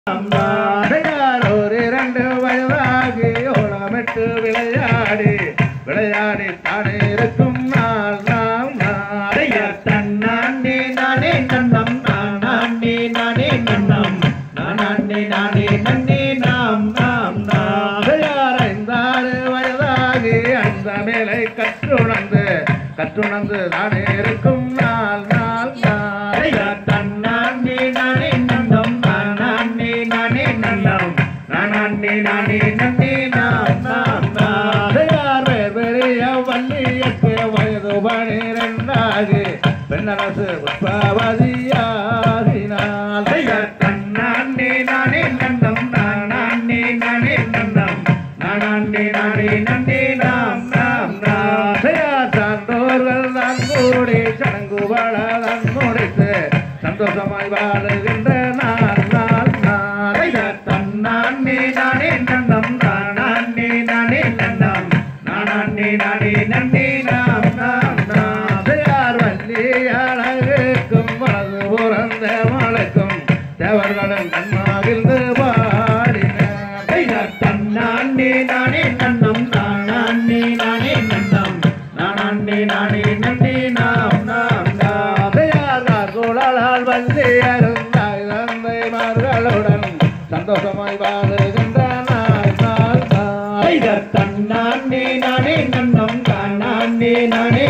அம்மாடையார் ஒரு இரண்டு வயதாகி ஓலமிட்டு விளையாடி விளையாடி தானே இருக்கும் நாள் நாம் நாடையார் தன்னானே நானே நன்னம் நானே நானே நன்னம் நானே நானே நன்னே நாம் நாம் நாம் நாடையார் ஐந்தாறு வயதாகி அந்த மேலை கற்றுணர்ந்து கற்றுணர்ந்து தானே இருக்கும் நாள் நாள் நாடையார் தன்னானே நானே நன்னம் நானே நானே நன்னம் நானே நானே நன்னே நாம் நாம் நாம் நாடையார் வேர் பெரிய வள்ளியற்கு வயது பனிரெண்டாகி பெண்ணரசு புஷ்பவதியாகினாள் தன்னானே நானே நன்னம் நானே நானே நன்னம் நானே நானே நன்னே நாம் நாம் நாம் சான்றோர்கள் தான் கூடி சடங்குபட தான் முடித்து சந்தோஷமாய் வாழுகின்ற நாள் நாள் நாளை தன்னானே நானே நன்னம் நானே நானே நன்னம் நானே நானே நன்னே நாம் நாம் நாம் நாதையார் வள்ளி அழகுக்கும் மனது புறந்த மலைக்கும் தேவர்களும் கண்மாகிழ்ந்து பாடினார் தன்னானே நானே நன்னம் நானே நானே நன்னம் நானே நானே நன்னே நாம் நாம் நாம் நாதையார் குழலால் வள்ளி அருந்தாய் தந்தைமார்களுடன் சந்தோஷமாய் வாழுகின்ற நாள் நாள் நாள் தன்னானே நானே நன்னம் நானே நானே